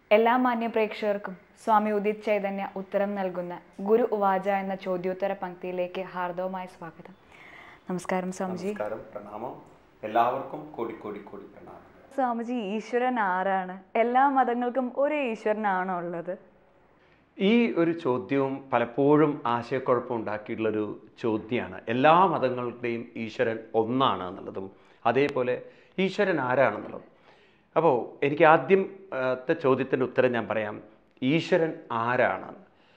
എല്ലാ മാന്യ പ്രേക്ഷകർക്കും സ്വാമി ഉദിത് ചൈതന്യ ഉത്തരം നൽകുന്ന ഗുരു ഉവാച എന്ന ചോദ്യോത്തര പങ്ക്തിയിലേക്ക് ഹാർദവമായ സ്വാഗതം നമസ്കാരം സ്വാമിജി നമസ്കാരം പ്രണാമം എല്ലാവർക്കും കോടി കോടി കോടി പ്രണാമം സ്വാമിജി ഈശ്വരൻ ആരാണ് എല്ലാ മതങ്ങൾക്കും ഒരേ ഈശ്വരനാണോ ഉള്ളത് ഈ ഒരു ചോദ്യവും പലപ്പോഴും ആശയക്കുഴപ്പം ഉണ്ടാക്കിയിട്ടുള്ളൊരു ചോദ്യമാണ് എല്ലാ മതങ്ങളുടെയും ഈശ്വരൻ ഒന്നാണ് എന്നുള്ളതും അതേപോലെ ഈശ്വരൻ ആരാണെന്നുള്ളതും അപ്പോൾ എനിക്ക് ആദ്യം ത്തെ ചോദ്യത്തിൻ്റെ ഉത്തരം ഞാൻ പറയാം ഈശ്വരൻ ആരാണ്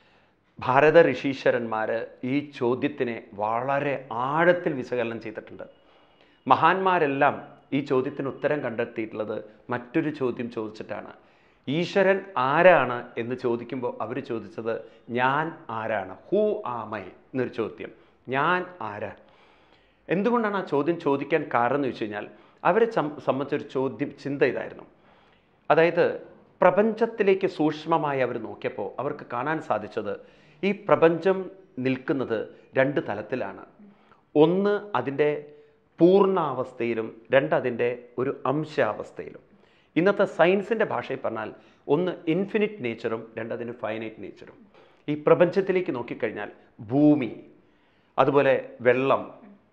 ഭാരത ഋഷീശ്വരന്മാർ ഈ ചോദ്യത്തിനെ വളരെ ആഴത്തിൽ വിശകലനം ചെയ്തിട്ടുണ്ട് മഹാന്മാരെല്ലാം ഈ ചോദ്യത്തിന് ഉത്തരം കണ്ടെത്തിയിട്ടുള്ളത് മറ്റൊരു ചോദ്യം ചോദിച്ചിട്ടാണ് ഈശ്വരൻ ആരാണ് എന്ന് ചോദിക്കുമ്പോൾ അവർ ചോദിച്ചത് ഞാൻ ആരാണ് ഹൂ ആമൈ എന്നൊരു ചോദ്യം ഞാൻ ആരാ എന്തുകൊണ്ടാണ് ആ ചോദ്യം ചോദിക്കാൻ കാരണം എന്ന് വെച്ച് കഴിഞ്ഞാൽ അവരെ സം- സംബന്ധിച്ചൊരു ചോദ്യം ചിന്ത ഇതായിരുന്നു അതായത് പ്രപഞ്ചത്തിലേക്ക് സൂക്ഷ്മമായി അവർ നോക്കിയപ്പോൾ അവർക്ക് കാണാൻ സാധിച്ചത് ഈ പ്രപഞ്ചം നിൽക്കുന്നത് രണ്ട് തലത്തിലാണ് ഒന്ന് അതിൻ്റെ പൂർണ്ണാവസ്ഥയിലും രണ്ട് അതിൻ്റെ ഒരു അംശാവസ്ഥയിലും ഇന്നത്തെ സയൻസിൻ്റെ ഭാഷയിൽ പറഞ്ഞാൽ ഒന്ന് ഇൻഫിനിറ്റ് നേച്ചറും രണ്ട് അതിന് ഫൈനൈറ്റ് നേച്ചറും ഈ പ്രപഞ്ചത്തിലേക്ക് നോക്കിക്കഴിഞ്ഞാൽ ഭൂമി അതുപോലെ വെള്ളം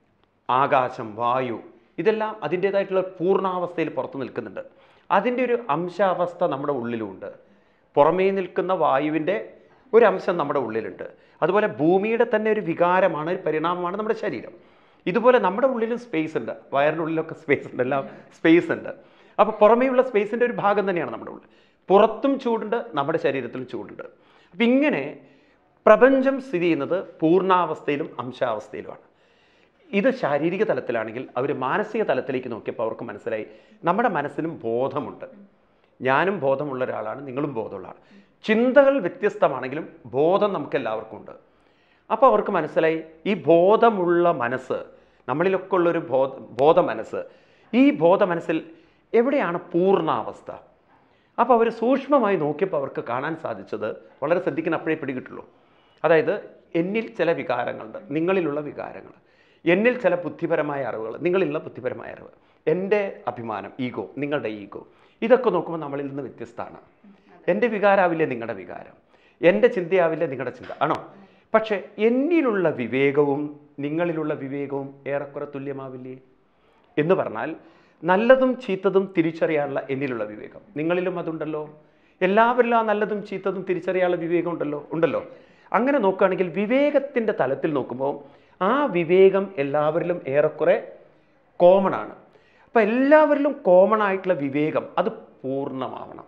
ആകാശം വായു ഇതെല്ലാം അതിൻ്റേതായിട്ടുള്ള പൂർണ്ണാവസ്ഥയിൽ പുറത്ത് നിൽക്കുന്നുണ്ട് അതിൻ്റെ ഒരു അംശാവസ്ഥ നമ്മുടെ ഉള്ളിലുമുണ്ട് പുറമേ നിൽക്കുന്ന വായുവിൻ്റെ ഒരു അംശം നമ്മുടെ ഉള്ളിലുണ്ട് അതുപോലെ ഭൂമിയുടെ തന്നെ ഒരു വികാരമാണ് ഒരു പരിണാമമാണ് നമ്മുടെ ശരീരം ഇതുപോലെ നമ്മുടെ ഉള്ളിലും സ്പേസ് ഉണ്ട് വയറിൻ്റെ ഉള്ളിലൊക്കെ സ്പേസ് ഉണ്ട് എല്ലാം സ്പേസ് ഉണ്ട് അപ്പോൾ പുറമേയുള്ള സ്പേസിൻ്റെ ഒരു ഭാഗം തന്നെയാണ് നമ്മുടെ ഉള്ളിൽ പുറത്തും ചൂടുണ്ട് നമ്മുടെ ശരീരത്തിലും ചൂടുണ്ട് അപ്പം ഇങ്ങനെ പ്രപഞ്ചം സ്ഥിതി ചെയ്യുന്നത് പൂർണ്ണാവസ്ഥയിലും അംശാവസ്ഥയിലുമാണ് ഇത് ശാരീരിക തലത്തിലാണെങ്കിൽ അവർ മാനസിക തലത്തിലേക്ക് നോക്കിയപ്പോൾ അവർക്ക് മനസ്സിലായി നമ്മുടെ മനസ്സിനും ബോധമുണ്ട് ഞാനും ബോധമുള്ള ഒരാളാണ് നിങ്ങളും ബോധമുള്ള ആൾ ചിന്തകൾ വ്യത്യസ്തമാണെങ്കിലും ബോധം നമുക്ക് എല്ലാവർക്കും ഉണ്ട് അപ്പോൾ അവർക്ക് മനസ്സിലായി ഈ ബോധമുള്ള മനസ്സ് നമ്മളിലൊക്കെ ഉള്ളൊരു ബോധ ബോധ മനസ്സ് ഈ ബോധ മനസ്സിൽ എവിടെയാണ് പൂർണ്ണാവസ്ഥ അപ്പോൾ അവർ സൂക്ഷ്മമായി നോക്കിയപ്പോൾ അവർക്ക് കാണാൻ സാധിച്ചത് വളരെ ശ്രദ്ധിക്കുന്ന അപ്പോഴേ പിടികിട്ടുള്ളൂ അതായത് എന്നിൽ ചില വികാരങ്ങളുണ്ട് നിങ്ങളിലുള്ള വികാരങ്ങൾ എന്നിൽ ചില ബുദ്ധിപരമായ അറിവുകൾ നിങ്ങളിലുള്ള ബുദ്ധിപരമായ അറിവ് എൻ്റെ അഭിമാനം ഈഗോ നിങ്ങളുടെ ഈഗോ ഇതൊക്കെ നോക്കുമ്പോൾ നമ്മളിൽ നിന്ന് വ്യത്യസ്തമാണ് എൻ്റെ വികാരാവില്ലേ നിങ്ങളുടെ വികാരം എൻ്റെ ചിന്തയാവില്ലേ നിങ്ങളുടെ ചിന്ത ആണോ പക്ഷേ എന്നിലുള്ള വിവേകവും നിങ്ങളിലുള്ള വിവേകവും ഏറെക്കുറെ തുല്യമാവില്ലേ എന്ന് പറഞ്ഞാൽ നല്ലതും ചീത്തതും തിരിച്ചറിയാനുള്ള എന്നിലുള്ള വിവേകം നിങ്ങളിലും അതുണ്ടല്ലോ എല്ലാവരിലും ആ നല്ലതും ചീത്തതും തിരിച്ചറിയാനുള്ള വിവേകം ഉണ്ടല്ലോ ഉണ്ടല്ലോ അങ്ങനെ നോക്കുകയാണെങ്കിൽ വിവേകത്തിൻ്റെ തലത്തിൽ നോക്കുമ്പോൾ ആ വിവേകം എല്ലാവരിലും ഏറെക്കുറെ കോമൺ ആണ് അപ്പം എല്ലാവരിലും കോമൺ ആയിട്ടുള്ള വിവേകം അത് പൂർണ്ണമാവണം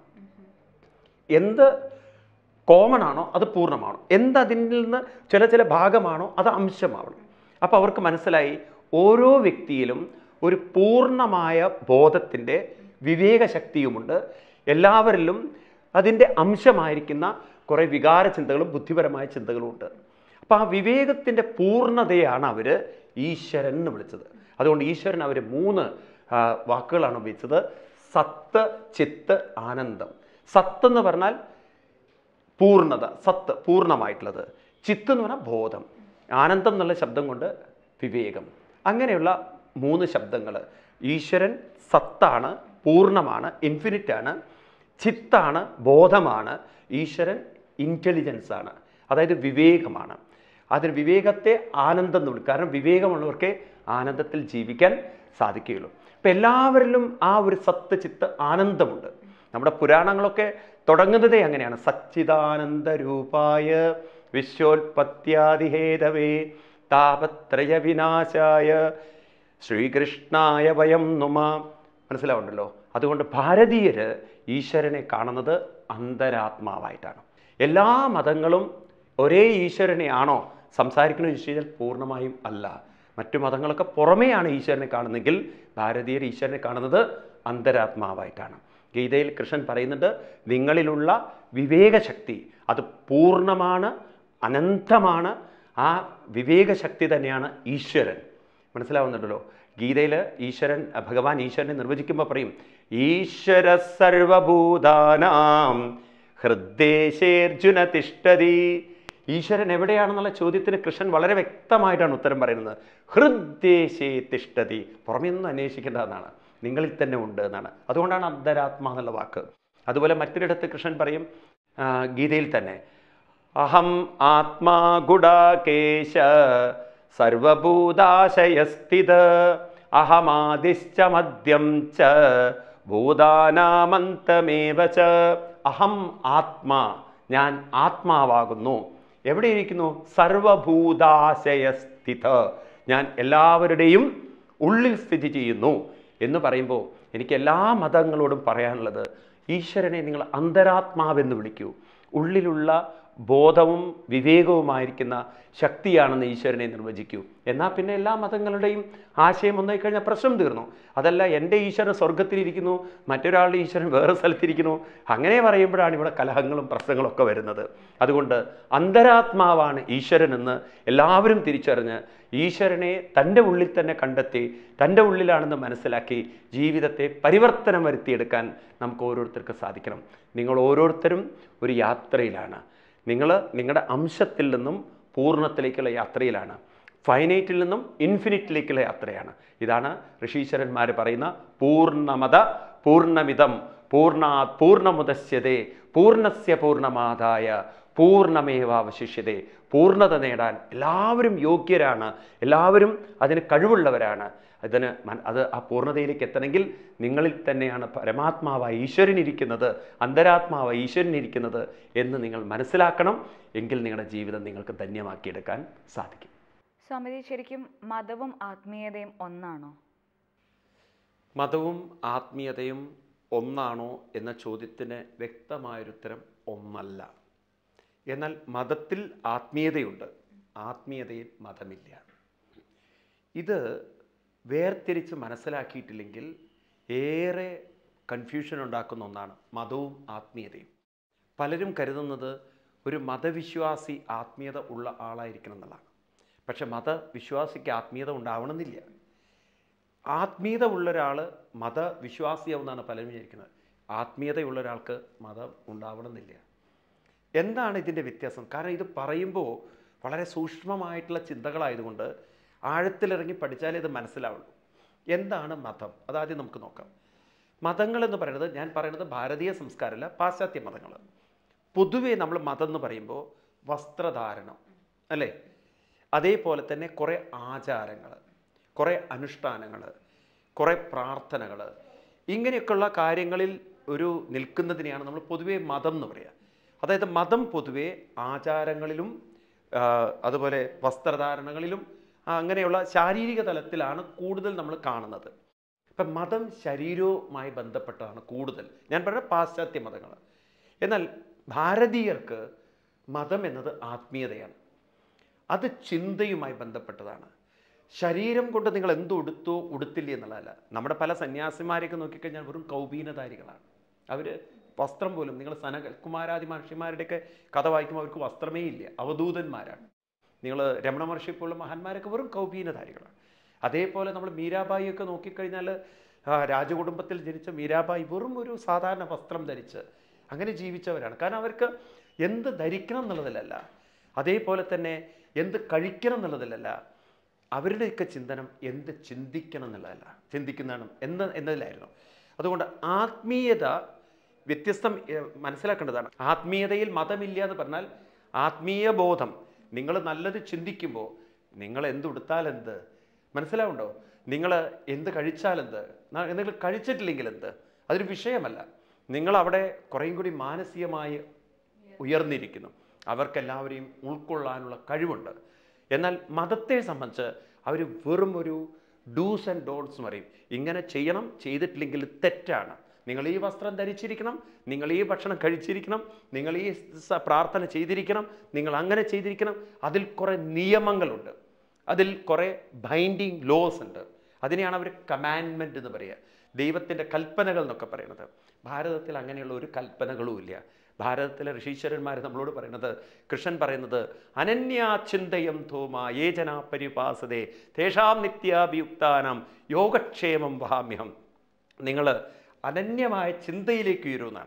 എന്ത് കോമൺ ആണോ അത് പൂർണ്ണമാണോ എന്ത് അതിൽ നിന്ന് ചില ചില ഭാഗമാണോ അത് അംശമാവണം അപ്പോൾ അവർക്ക് മനസ്സിലായി ഓരോ വ്യക്തിയിലും ഒരു പൂർണ്ണമായ ബോധത്തിൻ്റെ വിവേകശക്തിയുമുണ്ട് എല്ലാവരിലും അതിൻ്റെ അംശമായിരിക്കുന്ന കുറേ വികാര ചിന്തകളും ബുദ്ധിപരമായ ചിന്തകളും ഉണ്ട് അപ്പോൾ ആ വിവേകത്തിൻ്റെ പൂർണ്ണതയാണ് അവർ ഈശ്വരൻ എന്ന് വിളിച്ചത് അതുകൊണ്ട് ഈശ്വരൻ അവർ മൂന്ന് ആ, വാക്കുകളാണ് ഉപയോഗിച്ചത് സത്ത് ചിത്ത് ആനന്ദം സത്ത് എന്ന് പറഞ്ഞാൽ പൂർണ്ണത സത്ത് പൂർണ്ണമായിട്ടുള്ളത് ചിത്ത് എന്ന് പറഞ്ഞാൽ ബോധം ആനന്ദം എന്നുള്ള ശബ്ദം കൊണ്ട് വിവേകം അങ്ങനെയുള്ള മൂന്ന് ശബ്ദങ്ങൾ ഈശ്വരൻ സത്താണ് പൂർണ്ണമാണ് ഇൻഫിനിറ്റ് ആണ് ചിത്താണ് ബോധമാണ് ഈശ്വരൻ ഇൻ്റലിജൻസ് ആണ് അതായത് വിവേകമാണ് അതിന് വിവേകത്തെ ആനന്ദം എന്ന് വിളിക്കും കാരണം വിവേകമുള്ളവർക്ക് ആനന്ദത്തിൽ ജീവിക്കാൻ സാധിക്കുകയുള്ളൂ അപ്പം എല്ലാവരിലും ആ ഒരു സത്ത് ചിത്ത് ആനന്ദമുണ്ട് നമ്മുടെ പുരാണങ്ങളൊക്കെ തുടങ്ങുന്നതേ അങ്ങനെയാണ് സച്ചിദാനന്ദ രൂപായ വിശ്വോൽപത്യാദിഹേതവേ താപത്രയ വിനാശായ ശ്രീകൃഷ്ണായ വയം നുമ മനസ്സിലാവുണ്ടല്ലോ അതുകൊണ്ട് ഭാരതീയര് ഈശ്വരനെ കാണുന്നത് അന്തരാത്മാവായിട്ടാണ് എല്ലാ മതങ്ങളും ഒരേ ഈശ്വരനെയാണോ സംസാരിക്കുന്നത് ചോദിച്ചു കഴിഞ്ഞാൽ പൂർണ്ണമായും അല്ല മറ്റു മതങ്ങളൊക്കെ പുറമേയാണ് ഈശ്വരനെ കാണുന്നെങ്കിൽ ഭാരതീയർ ഈശ്വരനെ കാണുന്നത് അന്തരാത്മാവായിട്ടാണ് ഗീതയിൽ കൃഷ്ണൻ പറയുന്നുണ്ട് നിങ്ങളിലുള്ള വിവേകശക്തി അത് പൂർണ്ണമാണ് അനന്തമാണ് ആ വിവേകശക്തി തന്നെയാണ് ഈശ്വരൻ മനസ്സിലാവുന്നുണ്ടല്ലോ ഗീതയിൽ ഈശ്വരൻ ഭഗവാൻ ഈശ്വരനെ നിർവചിക്കുമ്പോൾ പറയും ഈശ്വര സർവഭൂതാനാം ഹൃദ്ദേശേർജുന തിഷ്ടതി ഈശ്വരൻ എവിടെയാണെന്നുള്ള ചോദ്യത്തിന് കൃഷ്ണൻ വളരെ വ്യക്തമായിട്ടാണ് ഉത്തരം പറയുന്നത് ഹൃദ്ദേശേ തിഷ്ടതി പുറമേ ഒന്നും അന്വേഷിക്കേണ്ടതെന്നാണ് നിങ്ങളിൽ തന്നെ ഉണ്ട് എന്നാണ് അതുകൊണ്ടാണ് അന്തരാത്മ എന്നുള്ള വാക്ക് അതുപോലെ മറ്റൊരിടത്ത് കൃഷ്ണൻ പറയും ആ, ഗീതയിൽ തന്നെ അഹം ആത്മാ ഗുഡാകേശ സർവഭൂതാശയസ്ഥിത അഹമാദിശ്ച മദ്യം ച ഭൂതാനാമന്തമേവ ച അഹം ആത്മാ ഞാൻ ആത്മാവാകുന്നു എവിടെ ഇരിക്കുന്നു സർവഭൂതാശയസ്ഥിത ഞാൻ എല്ലാവരുടെയും ഉള്ളിൽ സ്ഥിതി ചെയ്യുന്നു എന്ന് പറയുമ്പോൾ എനിക്ക് എല്ലാ മതങ്ങളോടും പറയാനുള്ളത് ഈശ്വരനെ നിങ്ങൾ അന്തരാത്മാവെന്ന് വിളിക്കൂ ഉള്ളിലുള്ള ബോധവും വിവേകവുമായിരിക്കുന്ന ശക്തിയാണെന്ന് ഈശ്വരനെ നിർവചിക്കൂ എന്നാൽ പിന്നെ എല്ലാ മതങ്ങളുടെയും ആശയം ഒന്നായി കഴിഞ്ഞാൽ പ്രശ്നം തീർന്നു അതല്ല എൻ്റെ ഈശ്വരൻ സ്വർഗത്തിലിരിക്കുന്നു മറ്റൊരാളുടെ ഈശ്വരൻ വേറെ സ്ഥലത്തിരിക്കുന്നു അങ്ങനെ പറയുമ്പോഴാണ് ഇവിടെ കലഹങ്ങളും പ്രശ്നങ്ങളും ഒക്കെ വരുന്നത് അതുകൊണ്ട് അന്തരാത്മാവാണ് ഈശ്വരനെന്ന് എല്ലാവരും തിരിച്ചറിഞ്ഞ് ഈശ്വരനെ തൻ്റെ ഉള്ളിൽ തന്നെ കണ്ടെത്തി തൻ്റെ ഉള്ളിലാണെന്ന് മനസ്സിലാക്കി ജീവിതത്തെ പരിവർത്തനം വരുത്തിയെടുക്കാൻ നമുക്ക് ഓരോരുത്തർക്ക് സാധിക്കണം നിങ്ങൾ ഓരോരുത്തരും ഒരു യാത്രയിലാണ് നിങ്ങൾ നിങ്ങളുടെ അംശത്തിൽ നിന്നും പൂർണ്ണത്തിലേക്കുള്ള യാത്രയിലാണ് ഫൈനൈറ്റിൽ നിന്നും ഇൻഫിനിറ്റിലേക്കുള്ള യാത്രയാണ് ഇതാണ് ഋഷീശ്വരന്മാർ പറയുന്ന പൂർണ്ണമത പൂർണ്ണമിതം പൂർണ്ണാത് പൂർണ്ണമുദസ്യതേ പൂർണ്ണസ്യ പൂർണ്ണമാതായ പൂർണ്ണമേവാവശിഷ്യതേ പൂർണ്ണത നേടാൻ എല്ലാവരും യോഗ്യരാണ് എല്ലാവരും അതിന് കഴിവുള്ളവരാണ് അതിന് മന- അത് ആ പൂർണ്ണതയിലേക്ക് എത്തണമെങ്കിൽ നിങ്ങളിൽ തന്നെയാണ് പരമാത്മാവായ ഈശ്വരൻ ഇരിക്കുന്നത് അന്തരാത്മാവായ ഈശ്വരൻ ഇരിക്കുന്നത് എന്ന് നിങ്ങൾ മനസ്സിലാക്കണം എങ്കിൽ നിങ്ങളുടെ ജീവിതം നിങ്ങൾക്ക് ധന്യമാക്കിയെടുക്കാൻ സാധിക്കും സ്വാമിജി ശരിക്കും മതവും ആത്മീയതയും ഒന്നാണോ മതവും ആത്മീയതയും ഒന്നാണോ എന്ന ചോദ്യത്തിന് വ്യക്തമായൊരുത്തരം ഒന്നല്ല എന്നാൽ മതത്തിൽ ആത്മീയതയുണ്ട് ആത്മീയതയിൽ മതമില്ല ഇത് വേർതിരിച്ച് മനസ്സിലാക്കിയിട്ടില്ലെങ്കിൽ ഏറെ കൺഫ്യൂഷൻ ഉണ്ടാക്കുന്ന ഒന്നാണ് മതവും ആത്മീയതയും പലരും കരുതുന്നത് ഒരു മതവിശ്വാസി ആത്മീയത ഉള്ള ആളായിരിക്കണം എന്നുള്ളതാണ് പക്ഷെ മതവിശ്വാസിക്ക് ആത്മീയത ഉണ്ടാവണമെന്നില്ല ആത്മീയത ഉള്ള ഒരാൾ മതവിശ്വാസിയാവുന്നതാണ് പലരും വിചാരിക്കുന്നത് ആത്മീയതയുള്ള ഒരാൾക്ക് മതം ഉണ്ടാവണമെന്നില്ല എന്താണ് ഇതിൻ്റെ വ്യത്യാസം കാരണം ഇത് പറയുമ്പോൾ വളരെ സൂക്ഷ്മമായിട്ടുള്ള ചിന്തകളായതുകൊണ്ട് ആഴത്തിലിറങ്ങി പഠിച്ചാലേ ഇത് മനസ്സിലാവുള്ളൂ എന്താണ് മതം അതാദ്യം നമുക്ക് നോക്കാം മതങ്ങൾ എന്ന് പറയുന്നത് ഞാൻ പറയുന്നത് ഭാരതീയ സംസ്കാരമല്ല പാശ്ചാത്യ മതങ്ങൾ പൊതുവേ നമ്മൾ മതം എന്ന് പറയുമ്പോൾ വസ്ത്രധാരണം അല്ലേ അതേപോലെ തന്നെ കുറേ ആചാരങ്ങൾ കുറേ അനുഷ്ഠാനങ്ങൾ കുറേ പ്രാർത്ഥനകൾ ഇങ്ങനെയൊക്കെയുള്ള കാര്യങ്ങളിൽ ഒരു നിൽക്കുന്നതിനെയാണ് നമ്മൾ പൊതുവേ മതം എന്ന് പറയുക അതായത് മതം പൊതുവേ ആചാരങ്ങളിലും ആ, അതുപോലെ വസ്ത്രധാരണങ്ങളിലും ആ, അങ്ങനെയുള്ള ശാരീരിക തലത്തിലാണ് കൂടുതൽ നമ്മൾ കാണുന്നത് ഇപ്പം മതം ശരീരവുമായി ബന്ധപ്പെട്ടതാണ് കൂടുതൽ ഞാൻ പറഞ്ഞ പാശ്ചാത്യ മതങ്ങൾ എന്നാൽ ഭാരതീയർക്ക് മതം എന്നത് ആത്മീയതയാണ് അത് ചിന്തയുമായി ബന്ധപ്പെട്ടതാണ് ശരീരം കൊണ്ട് നിങ്ങൾ എന്ത് ഉടുത്തോ ഉടുത്തില്ലേ എന്നുള്ളതല്ല നമ്മുടെ പല സന്യാസിമാരെയൊക്കെ നോക്കിക്കഴിഞ്ഞാൽ വെറും കൗപീനധാരികളാണ് അവർ വസ്ത്രം പോലും നിങ്ങൾ സനകുമാരാദി മഹർഷിമാരുടെയൊക്കെ കഥ വായിക്കുമ്പോൾ അവർക്ക് വസ്ത്രമേ ഇല്ല അവധൂതന്മാരാണ് നിങ്ങൾ രമണ മഹർഷി പോലുള്ള മഹാന്മാരൊക്കെ വെറും കൗപീനധാരികളാണ് അതേപോലെ നമ്മൾ മീരാബായിയൊക്കെ നോക്കിക്കഴിഞ്ഞാൽ ആ, രാജകുടുംബത്തിൽ ജനിച്ച മീരാബായി വെറും ഒരു സാധാരണ വസ്ത്രം ധരിച്ച് അങ്ങനെ ജീവിച്ചവരാണ് കാരണം അവർക്ക് എന്ത് ധരിക്കണം എന്നുള്ളതിലല്ല അതേപോലെ തന്നെ എന്ത് കഴിക്കണം എന്നുള്ളതിലല്ല അവരുടെയൊക്കെ ചിന്തനം എന്ത് ചിന്തിക്കണം എന്നുള്ളതല്ല ചിന്തിക്കുന്നതാണ് എന്ന് എന്നതിലായിരുന്നു അതുകൊണ്ട് ആത്മീയത വ്യത്യസ്തം ഏർ, മനസ്സിലാക്കേണ്ടതാണ് ആത്മീയതയിൽ മതമില്ല എന്ന് പറഞ്ഞാൽ ആത്മീയ ബോധം നിങ്ങൾ നല്ലത് ചിന്തിക്കുമ്പോൾ നിങ്ങൾ എന്തുടുത്താൽ എന്ത് മനസ്സിലാവുണ്ടോ നിങ്ങൾ എന്ത് കഴിച്ചാൽ എന്ത് ന- നിങ്ങൾ കഴിച്ചിട്ടില്ലെങ്കിൽ എന്ത് അതൊരു വിഷയമല്ല നിങ്ങൾ അവിടെ കുറേയും കൂടി മാനസികമായി ഉയർന്നിരിക്കുന്നു അവർക്കെല്ലാവരെയും ഉൾക്കൊള്ളാനുള്ള കഴിവുണ്ട് എന്നാൽ മതത്തെ സംബന്ധിച്ച് അവർ വെറും ഒരു ഡൂസ് ആൻഡ് ഡോൺസ് എന്ന് പറയും ഇങ്ങനെ ചെയ്യണം ചെയ്തിട്ടില്ലെങ്കിൽ തെറ്റാണ് നിങ്ങൾ ഈ വസ്ത്രം ധരിച്ചിരിക്കണം നിങ്ങൾ ഈ ഭക്ഷണം കഴിച്ചിരിക്കണം നിങ്ങൾ ഈ സ- പ്രാർത്ഥന ചെയ്തിരിക്കണം നിങ്ങൾ അങ്ങനെ ചെയ്തിരിക്കണം അതിൽ കുറേ നിയമങ്ങളുണ്ട് അതിൽ കുറേ ബൈൻഡിങ് ലോസ് ഉണ്ട് അതിനെയാണ് അവർ കമാൻഡ്മെൻ്റ് എന്ന് പറയുക ദൈവത്തിൻ്റെ കൽപ്പനകൾ എന്നൊക്കെ പറയുന്നത് ഭാരതത്തിൽ അങ്ങനെയുള്ള ഒരു കൽപ്പനകളും ഇല്ല ഭാരതത്തിലെ ഋഷീശ്വരന്മാർ നമ്മളോട് പറയുന്നത് കൃഷ്ണൻ പറയുന്നത് അനന്യാചിന്തയം ധൂമ ഏജന പരിപാസതേ തേഷാം നിത്യാഭിയുക്താനം യോഗക്ഷേമം വഹാമ്യഹം നിങ്ങൾ അനന്യമായ ചിന്തയിലേക്ക് ഉയരുമെന്നാണ്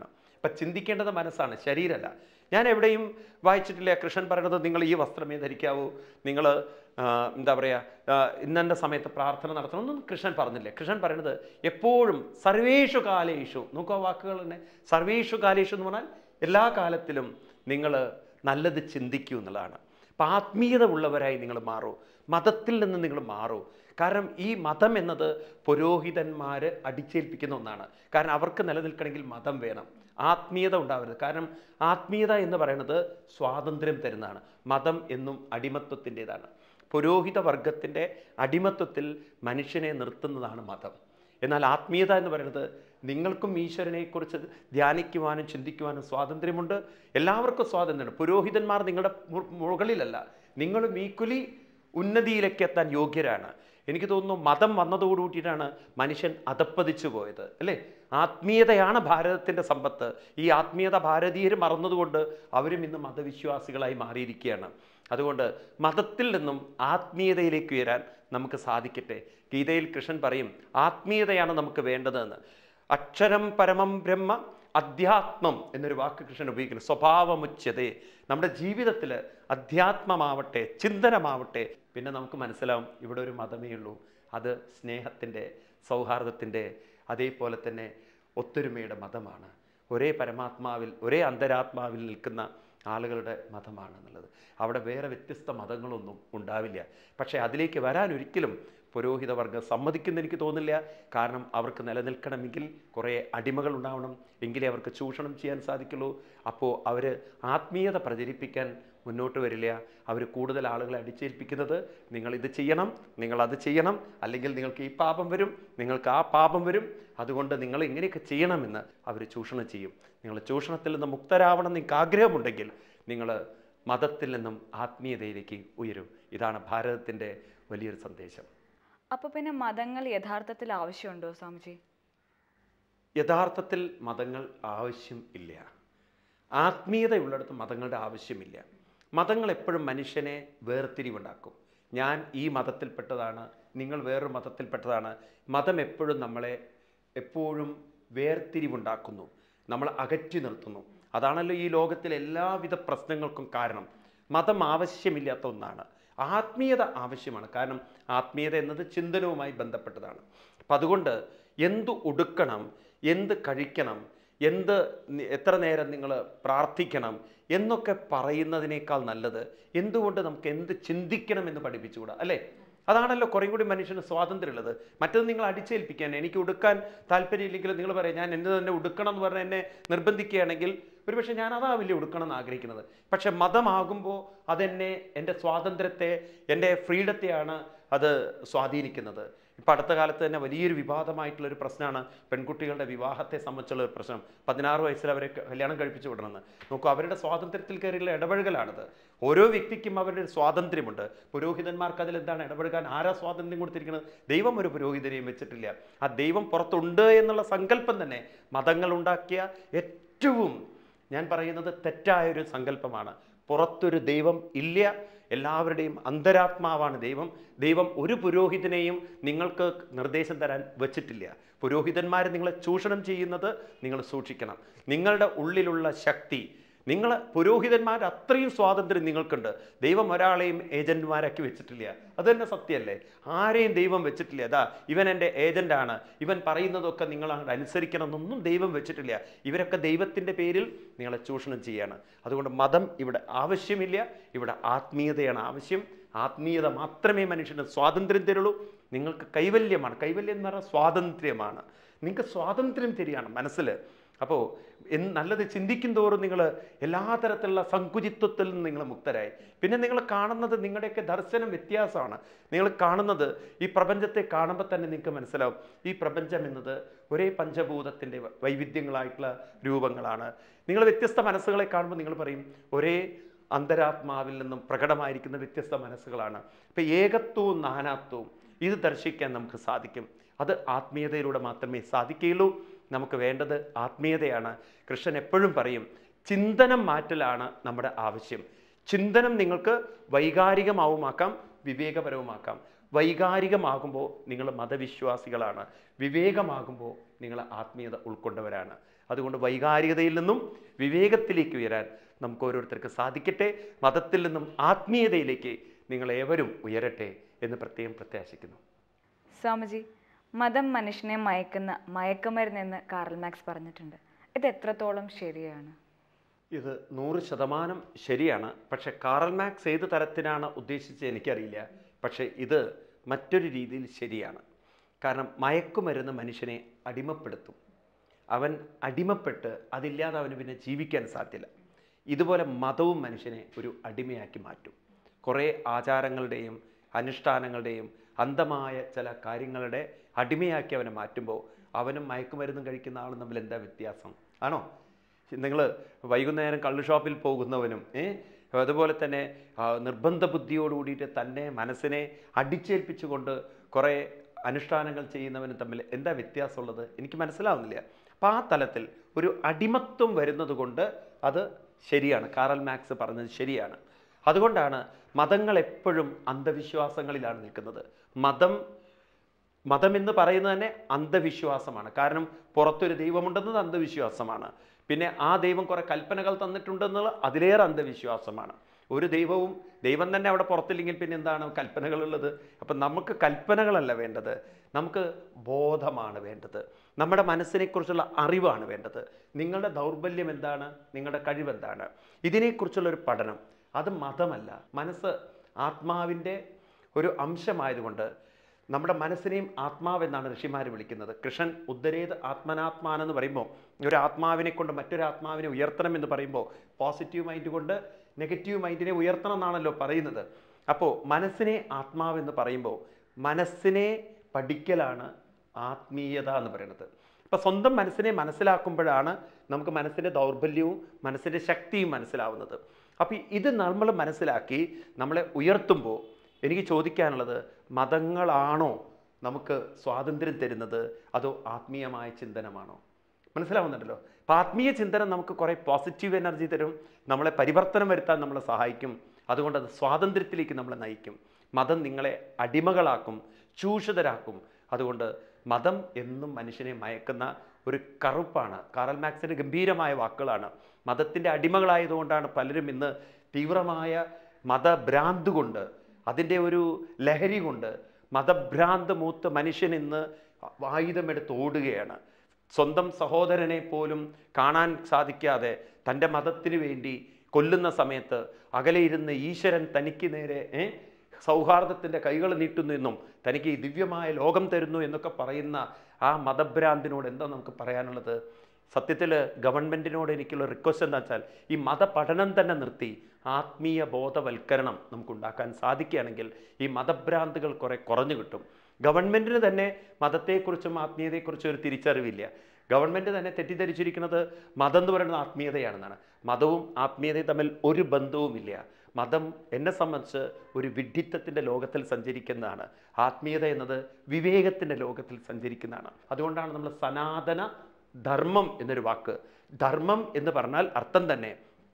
അപ്പം ചിന്തിക്കേണ്ടത് മനസ്സാണ് ശരീരമല്ല ഞാൻ എവിടെയും വായിച്ചിട്ടില്ല കൃഷ്ണൻ പറയുന്നത് നിങ്ങൾ ഈ വസ്ത്രമേ ധരിക്കാവൂ നിങ്ങൾ എന്താ പറയുക ഇന്നെൻ്റെ സമയത്ത് പ്രാർത്ഥന നടത്തണമെന്നും കൃഷ്ണൻ പറഞ്ഞില്ല കൃഷ്ണൻ പറയുന്നത് എപ്പോഴും സർവേഷു കാലേഷു നോക്കുക വാക്കുകൾ തന്നെ സർവേഷു കാലേഷു എന്ന് പറഞ്ഞാൽ എല്ലാ കാലത്തിലും നിങ്ങൾ നല്ലത് ചിന്തിക്കൂ എന്നുള്ളതാണ് അപ്പം ആത്മീയത ഉള്ളവരായി നിങ്ങൾ മാറൂ മതത്തിൽ നിന്ന് നിങ്ങൾ മാറൂ കാരണം ഈ മതം എന്നത് പുരോഹിതന്മാർ അടിച്ചേൽപ്പിക്കുന്ന ഒന്നാണ് കാരണം അവർക്ക് നിലനിൽക്കണമെങ്കിൽ മതം വേണം ആത്മീയത ഉണ്ടാവരുത് കാരണം ആത്മീയത എന്ന് പറയുന്നത് സ്വാതന്ത്ര്യം തരുന്നതാണ് മതം എന്നും അടിമത്വത്തിൻ്റെതാണ് പുരോഹിത വർഗത്തിൻ്റെ അടിമത്വത്തിൽ മനുഷ്യനെ നിർത്തുന്നതാണ് മതം എന്നാൽ ആത്മീയത എന്ന് പറയുന്നത് നിങ്ങൾക്കും ഈശ്വരനെക്കുറിച്ച് ധ്യാനിക്കുവാനും ചിന്തിക്കുവാനും സ്വാതന്ത്ര്യമുണ്ട് എല്ലാവർക്കും സ്വാതന്ത്ര്യമുണ്ട് പുരോഹിതന്മാർ നിങ്ങളുടെ മു- മുകളിലല്ല നിങ്ങളും ഈക്വലി ഉന്നതിയിലേക്ക് എത്താൻ യോഗ്യരാണ് എനിക്ക് തോന്നുന്നു മതം വന്നതോടുകൂടിയിട്ടാണ് മനുഷ്യൻ അധപ്പതിച്ചു പോയത് അല്ലേ ആത്മീയതയാണ് ഭാരതത്തിൻ്റെ സമ്പത്ത് ഈ ആത്മീയത ഭാരതീയർ മറന്നതുകൊണ്ട് അവരും ഇന്ന് മതവിശ്വാസികളായി മാറിയിരിക്കുകയാണ് അതുകൊണ്ട് മതത്തിൽ നിന്നും ആത്മീയതയിലേക്ക് ഉയരാൻ നമുക്ക് സാധിക്കട്ടെ ഗീതയിൽ കൃഷ്ണൻ പറയും ആത്മീയതയാണ് നമുക്ക് വേണ്ടതെന്ന് അക്ഷരം പരമം ബ്രഹ്മ അധ്യാത്മം എന്നൊരു വാക്ക് കൃഷ്ണൻ ഉപയോഗിക്കുന്നു സ്വഭാവമുച്ചതേ നമ്മുടെ ജീവിതത്തിൽ അധ്യാത്മമാവട്ടെ ചിന്തനമാവട്ടെ പിന്നെ നമുക്ക് മനസ്സിലാവും ഇവിടെ ഒരു മതമേ ഉള്ളൂ അത് സ്നേഹത്തിൻ്റെ സൗഹാർദ്ദത്തിൻ്റെ അതേപോലെ തന്നെ ഒത്തൊരുമയുടെ മതമാണ് ഒരേ പരമാത്മാവിൽ ഒരേ അന്തരാത്മാവിൽ നിൽക്കുന്ന ആളുകളുടെ മതമാണ് എന്നുള്ളത് അവിടെ വേറെ വ്യത്യസ്ത മതങ്ങളൊന്നും ഉണ്ടാവില്ല പക്ഷേ അതിലേക്ക് വരാൻ ഒരിക്കലും പുരോഹിത വർഗം സമ്മതിക്കുന്ന എനിക്ക് തോന്നില്ല കാരണം അവർക്ക് നിലനിൽക്കണമെങ്കിൽ കുറേ അടിമകൾ ഉണ്ടാവണം എങ്കിലേ അവർക്ക് ചൂഷണം ചെയ്യാൻ സാധിക്കുള്ളൂ അപ്പോൾ അവർ ആത്മീയത പ്രചരിപ്പിക്കാൻ മുന്നോട്ട് വരില്ല അവർ കൂടുതൽ ആളുകളെ അടിച്ചേൽപ്പിക്കുന്നത് നിങ്ങൾ ഇത് ചെയ്യണം നിങ്ങൾ അത് ചെയ്യണം അല്ലെങ്കിൽ നിങ്ങൾക്ക് ഈ പാപം വരും നിങ്ങൾക്ക് ആ പാപം വരും അതുകൊണ്ട് നിങ്ങൾ ഇങ്ങനെയൊക്കെ ചെയ്യണമെന്ന് അവർ ചൂഷണം ചെയ്യും നിങ്ങൾ ചൂഷണത്തിൽ നിന്ന് മുക്തരാവണം നിങ്ങൾക്ക് ആഗ്രഹമുണ്ടെങ്കിൽ നിങ്ങൾ മതത്തിൽ നിന്നും ആത്മീയതയിലേക്ക് ഉയരും ഇതാണ് ഭാരതത്തിൻ്റെ വലിയൊരു സന്ദേശം അപ്പൊ പിന്നെ മതങ്ങൾ യഥാർത്ഥത്തിൽ ആവശ്യമുണ്ടോ സ്വാമിജി യഥാർത്ഥത്തിൽ മതങ്ങൾ ആവശ്യം ഇല്ല ആത്മീയതയുള്ളിടത്ത് മതങ്ങളുടെ ആവശ്യമില്ല മതങ്ങൾ എപ്പോഴും മനുഷ്യനെ വേർതിരിവുണ്ടാക്കും ഞാൻ ഈ മതത്തിൽപ്പെട്ടതാണ് നിങ്ങൾ വേറൊരു മതത്തിൽപ്പെട്ടതാണ് മതം എപ്പോഴും നമ്മളെ എപ്പോഴും വേർതിരിവുണ്ടാക്കുന്നു നമ്മൾ അകറ്റി നിർത്തുന്നു അതാണല്ലോ ഈ ലോകത്തിലെ എല്ലാവിധ പ്രശ്നങ്ങൾക്കും കാരണം മതം ആവശ്യമില്ലാത്ത ഒന്നാണ് ആത്മീയത ആവശ്യമാണ് കാരണം ആത്മീയത എന്നത് ചിന്തനവുമായി ബന്ധപ്പെട്ടതാണ് അപ്പം അതുകൊണ്ട് എന്ത് ഉടുക്കണം എന്ത് കഴിക്കണം എന്ത് നി- എത്ര നേരം നിങ്ങൾ പ്രാർത്ഥിക്കണം എന്നൊക്കെ പറയുന്നതിനേക്കാൾ നല്ലത് എന്തുകൊണ്ട് നമുക്ക് എന്ത് ചിന്തിക്കണം എന്ന് പഠിപ്പിച്ചുകൂടാ അല്ലേ അതാണല്ലോ കുറേ കൂടി മനുഷ്യന് സ്വാതന്ത്ര്യമുള്ളത് മറ്റത് നിങ്ങൾ അടിച്ചേൽപ്പിക്കാൻ എനിക്ക് ഉടുക്കാൻ താല്പര്യമില്ലെങ്കിൽ നിങ്ങൾ പറയാം ഞാൻ എന്നെ തന്നെ ഉടുക്കണം എന്ന് പറഞ്ഞ് എന്നെ നിർബന്ധിക്കുകയാണെങ്കിൽ ഒരുപക്ഷെ ഞാൻ അതാവില്ല ഉടുക്കണം എന്ന് ആഗ്രഹിക്കുന്നത് പക്ഷെ മതമാകുമ്പോൾ അതെന്നെ എൻ്റെ സ്വാതന്ത്ര്യത്തെ എൻ്റെ ഫ്രീഡത്തെയാണ് അത് സ്വാധീനിക്കുന്നത് ഇപ്പം അടുത്ത കാലത്ത് തന്നെ വലിയൊരു വിവാദമായിട്ടുള്ള ഒരു പ്രശ്നമാണ് പെൺകുട്ടികളുടെ വിവാഹത്തെ സംബന്ധിച്ചുള്ള ഒരു പ്രശ്നം പതിനാറ് വയസ്സിൽ അവരെ ക- കല്യാണം കഴിപ്പിച്ചു വിടണമെന്ന് നോക്കൂ അവരുടെ സ്വാതന്ത്ര്യത്തിൽ കയറിയുള്ള ഇടപഴകലാണിത് ഓരോ വ്യക്തിക്കും അവരുടെ ഒരു സ്വാതന്ത്ര്യമുണ്ട് പുരോഹിതന്മാർക്ക് അതിൽ എന്താണ് ഇടപഴകാൻ ആരാ സ്വാതന്ത്ര്യം കൊടുത്തിരിക്കുന്നത് ദൈവം ഒരു പുരോഹിതനെയും വെച്ചിട്ടില്ല ആ ദൈവം പുറത്തുണ്ട് എന്നുള്ള സങ്കല്പം തന്നെ മതങ്ങൾ ഉണ്ടാക്കിയ ഏറ്റവും ഞാൻ പറയുന്നത് തെറ്റായ ഒരു സങ്കല്പമാണ് പുറത്തൊരു ദൈവം ഇല്ല എല്ലാവരുടെയും അന്തരാത്മാവാണ് ദൈവം ദൈവം ഒരു പുരോഹിതനെയും നിങ്ങൾക്ക് നിർദ്ദേശം തരാൻ വച്ചിട്ടില്ല പുരോഹിതന്മാർ നിങ്ങളെ ചൂഷണം ചെയ്യുന്നത് നിങ്ങൾ സൂക്ഷിക്കണം നിങ്ങളുടെ ഉള്ളിലുള്ള ശക്തി നിങ്ങൾ പുരോഹിതന്മാർ അത്രയും സ്വാതന്ത്ര്യം നിങ്ങൾക്കുണ്ട് ദൈവം ഒരാളെയും ഏജന്റുമാരാക്കി വെച്ചിട്ടില്ല അത് തന്നെ സത്യമല്ലേ ആരെയും ദൈവം വെച്ചിട്ടില്ല അതാ ഇവൻ എൻ്റെ ഏജന്റാണ് ഇവൻ പറയുന്നതൊക്കെ നിങ്ങൾ അങ്ങോട്ട് അനുസരിക്കണം എന്നൊന്നും ദൈവം വെച്ചിട്ടില്ല ഇവരൊക്കെ ദൈവത്തിൻ്റെ പേരിൽ നിങ്ങളെ ചൂഷണം ചെയ്യാണ് അതുകൊണ്ട് മതം ഇവിടെ ആവശ്യമില്ല ഇവിടെ ആത്മീയതയാണ് ആവശ്യം ആത്മീയത മാത്രമേ മനുഷ്യന് സ്വാതന്ത്ര്യം തരുള്ളൂ നിങ്ങൾക്ക് കൈവല്യമാണ് കൈവല്യം എന്ന് പറഞ്ഞാൽ സ്വാതന്ത്ര്യമാണ് നിങ്ങൾക്ക് സ്വാതന്ത്ര്യം തരികയാണ് മനസ്സിൽ അപ്പോൾ എന്ന് നല്ലത് ചിന്തിക്കും തോറും നിങ്ങൾ എല്ലാ തരത്തിലുള്ള സങ്കുചിത്വത്തിൽ നിന്ന് നിങ്ങൾ മുക്തരായി പിന്നെ നിങ്ങൾ കാണുന്നത് നിങ്ങളുടെയൊക്കെ ദർശനം വ്യത്യാസമാണ് നിങ്ങൾ കാണുന്നത് ഈ പ്രപഞ്ചത്തെ കാണുമ്പോൾ തന്നെ നിങ്ങൾക്ക് മനസ്സിലാവും ഈ പ്രപഞ്ചം എന്നത് ഒരേ പഞ്ചഭൂതത്തിൻ്റെ വൈവിധ്യങ്ങളായിട്ടുള്ള രൂപങ്ങളാണ് നിങ്ങൾ വ്യത്യസ്ത മനസ്സുകളെ കാണുമ്പോൾ നിങ്ങൾ പറയും ഒരേ അന്തരാത്മാവിൽ നിന്നും പ്രകടമായിരിക്കുന്ന വ്യത്യസ്ത മനസ്സുകളാണ് ഇപ്പം ഏകത്വവും നാനാത്വവും ഇത് ദർശിക്കാൻ നമുക്ക് സാധിക്കും അത് ആത്മീയതയിലൂടെ മാത്രമേ സാധിക്കുകയുള്ളൂ നമുക്ക് വേണ്ടത് ആത്മീയതയാണ് കൃഷ്ണൻ എപ്പോഴും പറയും ചിന്തനം മാറ്റലാണ് നമ്മുടെ ആവശ്യം ചിന്തനം നിങ്ങൾക്ക് വൈകാരികമാവുമാക്കാം വിവേകപരവുമാക്കാം വൈകാരികമാകുമ്പോൾ നിങ്ങൾ മതവിശ്വാസികളാണ് വിവേകമാകുമ്പോൾ നിങ്ങൾ ആത്മീയത ഉൾക്കൊണ്ടവരാണ് അതുകൊണ്ട് വൈകാരികതയിൽ നിന്നും വിവേകത്തിലേക്ക് ഉയരാൻ നമുക്ക് ഓരോരുത്തർക്ക് സാധിക്കട്ടെ മതത്തിൽ നിന്നും ആത്മീയതയിലേക്ക് നിങ്ങൾ ഏവരും ഉയരട്ടെ എന്ന് പ്രത്യേകം പ്രത്യാശിക്കുന്നു സ്വാമിജി മതം മനുഷ്യനെ മയക്കുന്ന മയക്കുമരുന്നെന്ന് കാർൽ മാക്സ് പറഞ്ഞിട്ടുണ്ട് ഇത് എത്രത്തോളം ശരിയാണ് ഇത് നൂറ് ശതമാനം ശരിയാണ് പക്ഷെ കാറൽ മാക്സ് ഏത് തരത്തിലാണ് ഉദ്ദേശിച്ചത് എനിക്കറിയില്ല പക്ഷേ ഇത് മറ്റൊരു രീതിയിൽ ശരിയാണ് കാരണം മയക്കുമരുന്ന് മനുഷ്യനെ അടിമപ്പെടുത്തും അവൻ അടിമപ്പെട്ട് അതില്ലാതെ അവന് പിന്നെ ജീവിക്കാൻ സാധ്യല്ല ഇതുപോലെ മതവും മനുഷ്യനെ ഒരു അടിമയാക്കി മാറ്റും കുറേ ആചാരങ്ങളുടെയും അനുഷ്ഠാനങ്ങളുടെയും അന്ധമായ ചില കാര്യങ്ങളുടെ അടിമയാക്കി അവനെ മാറ്റുമ്പോൾ അവനും മയക്കുമരുന്നും കഴിക്കുന്ന ആളും തമ്മിൽ എന്താ വ്യത്യാസം ആണോ നിങ്ങൾ വൈകുന്നേരം കള്ള് ഷോപ്പിൽ പോകുന്നവനും ഏ അതുപോലെ തന്നെ ആ, നിർബന്ധ ബുദ്ധിയോട് കൂടിയിട്ട് തന്നെ മനസ്സിനെ അടിച്ചേൽപ്പിച്ചുകൊണ്ട് കുറേ അനുഷ്ഠാനങ്ങൾ ചെയ്യുന്നവനും തമ്മിൽ എന്താ വ്യത്യാസമുള്ളത് എനിക്ക് മനസ്സിലാവുന്നില്ല അപ്പം ആ തലത്തിൽ ഒരു അടിമത്വം വരുന്നത് കൊണ്ട് അത് ശരിയാണ് കാറൽ മാക്സ് പറഞ്ഞത് ശരിയാണ് അതുകൊണ്ടാണ് മതങ്ങൾ എപ്പോഴും അന്ധവിശ്വാസങ്ങളിലാണ് നിൽക്കുന്നത് മതം മതം എന്ന് പറയുന്നത് തന്നെ അന്ധവിശ്വാസമാണ് കാരണം പുറത്തൊരു ദൈവമുണ്ടെന്നത് അന്ധവിശ്വാസമാണ് പിന്നെ ആ ദൈവം കുറെ കൽപ്പനകൾ തന്നിട്ടുണ്ടെന്നുള്ള അതിലേറെ അന്ധവിശ്വാസമാണ് ഒരു ദൈവവും ദൈവം തന്നെ അവിടെ പുറത്തില്ലെങ്കിൽ പിന്നെ എന്താണ് കൽപ്പനകളുള്ളത് അപ്പം നമുക്ക് കൽപ്പനകളല്ല വേണ്ടത് നമുക്ക് ബോധമാണ് വേണ്ടത് നമ്മുടെ മനസ്സിനെക്കുറിച്ചുള്ള അറിവാണ് വേണ്ടത് നിങ്ങളുടെ ദൗർബല്യം എന്താണ് നിങ്ങളുടെ കഴിവെന്താണ് ഇതിനെക്കുറിച്ചുള്ള ഒരു പഠനം അത് മതമല്ല മനസ്സ് ആത്മാവിൻ്റെ ഒരു അംശമായതുകൊണ്ട് നമ്മുടെ മനസ്സിനെയും ആത്മാവെന്നാണ് ഋഷിമാർ വിളിക്കുന്നത് കൃഷ്ണൻ ഉദ്ധരേത് ആത്മനാത്മാനെന്ന് പറയുമ്പോൾ ഒരു ആത്മാവിനെ കൊണ്ട് മറ്റൊരു ആത്മാവിനെ ഉയർത്തണം എന്ന് പറയുമ്പോൾ പോസിറ്റീവ് മൈൻഡ് കൊണ്ട് നെഗറ്റീവ് മൈൻഡിനെ ഉയർത്തണം എന്നാണല്ലോ പറയുന്നത് അപ്പോൾ മനസ്സിനെ ആത്മാവെന്ന് പറയുമ്പോൾ മനസ്സിനെ പഠിക്കലാണ് ആത്മീയത എന്ന് പറയുന്നത് അപ്പം സ്വന്തം മനസ്സിനെ മനസ്സിലാക്കുമ്പോഴാണ് നമുക്ക് മനസ്സിൻ്റെ ദൗർബല്യവും മനസ്സിൻ്റെ ശക്തിയും മനസ്സിലാവുന്നത് അപ്പം ഇത് നമ്മൾ മനസ്സിലാക്കി നമ്മളെ ഉയർത്തുമ്പോൾ എനിക്ക് ചോദിക്കാനുള്ളത് മതങ്ങളാണോ നമുക്ക് സ്വാതന്ത്ര്യം തരുന്നത് അതോ ആത്മീയമായ ചിന്തനമാണോ മനസ്സിലാവുന്നുണ്ടല്ലോ അപ്പം ആത്മീയ ചിന്തനം നമുക്ക് കുറേ പോസിറ്റീവ് എനർജി തരും നമ്മളെ പരിവർത്തനം വരുത്താൻ നമ്മളെ സഹായിക്കും അതുകൊണ്ട് അത് സ്വാതന്ത്ര്യത്തിലേക്ക് നമ്മളെ നയിക്കും മതം നിങ്ങളെ അടിമകളാക്കും ചൂഷിതരാക്കും അതുകൊണ്ട് മതം എന്നും മനുഷ്യനെ മയക്കുന്ന ഒരു കറുപ്പാണ് കാറൽ മാക്സിൻ്റെ ഗംഭീരമായ വാക്കുകളാണ് മതത്തിൻ്റെ അടിമകളായതുകൊണ്ടാണ് പലരും ഇന്ന് തീവ്രമായ മതഭ്രാന്ത് കൊണ്ട് അതിൻ്റെ ഒരു ലഹരി കൊണ്ട് മതഭ്രാന്ത് മൂത്ത് മനുഷ്യൻ ഇന്ന് ആയുധമെടുത്ത് ഓടുകയാണ് സ്വന്തം സഹോദരനെ പോലും കാണാൻ സാധിക്കാതെ തൻ്റെ മതത്തിന് വേണ്ടി കൊല്ലുന്ന സമയത്ത് അകലെ ഇരുന്ന് ഈശ്വരൻ തനിക്ക് നേരെ ഏ, സൗഹാർദ്ദത്തിൻ്റെ കൈകൾ നീട്ടുന്നു എന്നും തനിക്ക് ഈ ദിവ്യമായ ലോകം തരുന്നു എന്നൊക്കെ പറയുന്ന ആ മതഭ്രാന്തിനോട് എന്താ നമുക്ക് പറയാനുള്ളത് സത്യത്തിൽ ഗവൺമെൻറ്റിനോട് എനിക്കുള്ള റിക്വസ്റ്റ് എന്താ വെച്ചാൽ ഈ മതപഠനം തന്നെ നിർത്തി ആത്മീയ ബോധവൽക്കരണം നമുക്ക് ഉണ്ടാക്കാൻ സാധിക്കുകയാണെങ്കിൽ ഈ മതഭ്രാന്തുകൾ കുറെ കുറഞ്ഞു കിട്ടും ഗവൺമെൻറ്റിന് തന്നെ മതത്തെക്കുറിച്ചും ആത്മീയതയെക്കുറിച്ചും ഒരു തിരിച്ചറിവില്ല ഗവൺമെൻറ് തന്നെ തെറ്റിദ്ധരിച്ചിരിക്കുന്നത് മതം എന്ന് പറയുന്നത് ആത്മീയതയാണെന്നാണ് മതവും ആത്മീയതയും തമ്മിൽ ഒരു ബന്ധവുമില്ല മതം എന്നെ സംബന്ധിച്ച് ഒരു വിഡ്ഢിത്തത്തിൻ്റെ ലോകത്തിൽ സഞ്ചരിക്കുന്നതാണ് ആത്മീയത എന്നത് വിവേകത്തിൻ്റെ ലോകത്തിൽ സഞ്ചരിക്കുന്നതാണ് അതുകൊണ്ടാണ് നമ്മൾ സനാതന ധർമ്മം എന്നൊരു വാക്ക് ധർമ്മം എന്ന് പറഞ്ഞാൽ അർത്ഥം തന്നെ